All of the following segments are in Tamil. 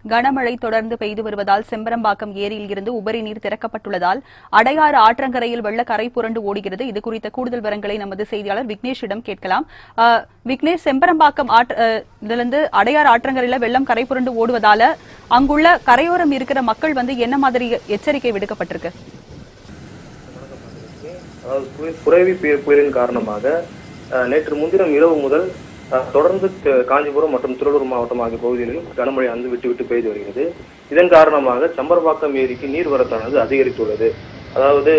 கனமழை தொடர்ந்து பெய்து வருவதால் செம்பரம்பாக்கம் ஏரியில் இருந்து உபரி நீர் திறக்கப்பட்டுள்ளதால் அடையாறு ஆற்றங்கரையில் வெள்ள கரை புரண்டு ஓடுகிறது இது குறித்த கூடுதல் விவரங்களை நமது செய்தியாளர் விக்னேஷிடம் கேட்கலாம் அஹ், விக்னேஷ் செம்பரம்பாக்கம் ஆற்ற அஹ், இதிலிருந்து அடையாறு ஆற்றங்கரையில வெள்ளம் கரை புரண்டு ஓடுவதால அங்குள்ள கரையோரம் இருக்கிற மக்கள் வந்து என்ன மாதிரி எச்சரிக்கை விடுக்கப்பட்டிருக்கு அதாவது புய- புரவி புய- புயலின் காரணமாக அஹ், நேற்று முன்தினம் இரவு முதல் அஹ், தொடர்ந்து த- காஞ்சிபுரம் மற்றும் திருவள்ளூர் மாவட்டம் ஆகிய பகுதிகளில் கனமழை வந்து விட்டு விட்டு பெய்து வருகிறது இதன் காரணமாக சம்பரபாக்கம் ஏரிக்கு நீர்வரத்தானது அதிகரித்துள்ளது அதாவது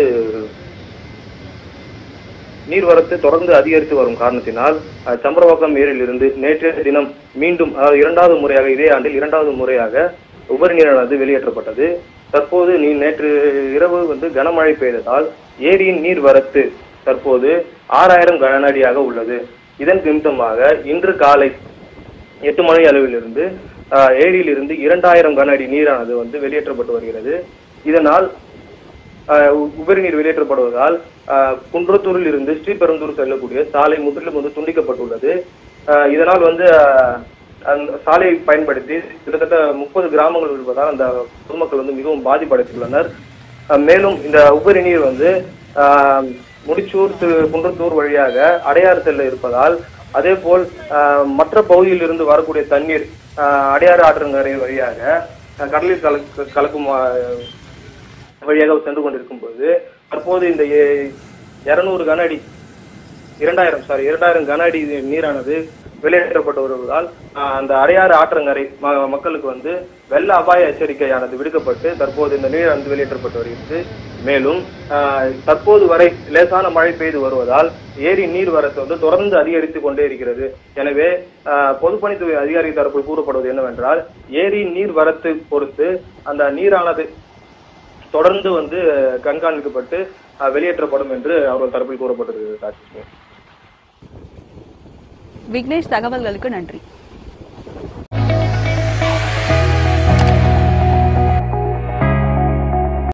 நீர்வரத்து தொடர்ந்து அதிகரித்து வரும் காரணத்தினால் அஹ், சம்பரவாக்கம் ஏரியிலிருந்து நேற்றைய தினம் மீண்டும் அதாவது இரண்டாவது முறையாக இதே ஆண்டில் இரண்டாவது முறையாக உபரி நீரானது வெளியேற்றப்பட்டது தற்போது நீ நேற்று இரவு வந்து கனமழை பெய்ததால் ஏரியின் நீர்வரத்து தற்போது ஆறாயிரம் கன அடியாக உள்ளது இதன் நிமித்தமாக இன்று காலை எட்டு மணி அளவிலிருந்து ஆஹ், ஏரியிலிருந்து இரண்டாயிரம் கன அடி நீரானது வந்து வெளியேற்றப்பட்டு வருகிறது இதனால் ஆஹ், உ- உபரி நீர் வெளியேற்றப்படுவதால் ஆஹ், குன்றத்தூரில் இருந்து ஸ்ரீபெரும்புதூர் செல்லக்கூடிய சாலை முற்றிலும் வந்து துண்டிக்கப்பட்டுள்ளது ஆஹ், இதனால் வந்து ஆஹ், அந்த சாலையை பயன்படுத்தி கிட்டத்தட்ட முப்பது கிராமங்கள் இருப்பதால் அந்த பொதுமக்கள் வந்து மிகவும் பாதிப்படைந்துள்ளனர் ஆஹ், மேலும் இந்த உபரி நீர் வந்து ஆஹ், முடிச்சூர் திரு- குன்றத்தூர் வழியாக அடையாறு செல்ல இருப்பதால் அதே போல் ஆஹ், மற்ற பகுதியில் இருந்து வரக்கூடிய தண்ணீர் ஆஹ், அடையாறு ஆற்றங்கரை வழியாக ஆஹ், கடலில் கலக்கு கலக்கும் ஆஹ், வழியாக சென்று கொண்டிருக்கும் போது தற்போது இந்த இருநூறு கன அடி இரண்டாயிரம் சாரி இரண்டாயிரம் கன அடி நீரானது வெளியேற்றப்பட்டு வருவதால் ஆஹ், அந்த அடையாறு ஆற்றங்கரை ம- மக்களுக்கு வந்து வெள்ள அபாய எச்சரிக்கையானது விடுக்கப்பட்டு தற்போது இந்த நீரானது வெளியேற்றப்பட்டு வருகிறது மேலும் ஆஹ், தற்போது வரை லேசான மழை பெய்து வருவதால் ஏரி நீர்வரத்து வந்து தொடர்ந்து அதிகரித்து கொண்டே இருக்கிறது எனவே ஆஹ், பொதுப்பணித்துறை அதிகாரி தரப்பில் கூறப்படுவது என்னவென்றால் ஏரி நீர்வரத்து பொறுத்து அந்த நீரானது தொடர்ந்து வந்து கண்காணிக்கப்பட்டு அஹ், வெளியேற்றப்படும் என்று அவர்கள் தரப்பில் கூறப்பட்டிருக்கிறது ராஜேஷ்மி விக்னேஷ் தகவல்களுக்கு நன்றி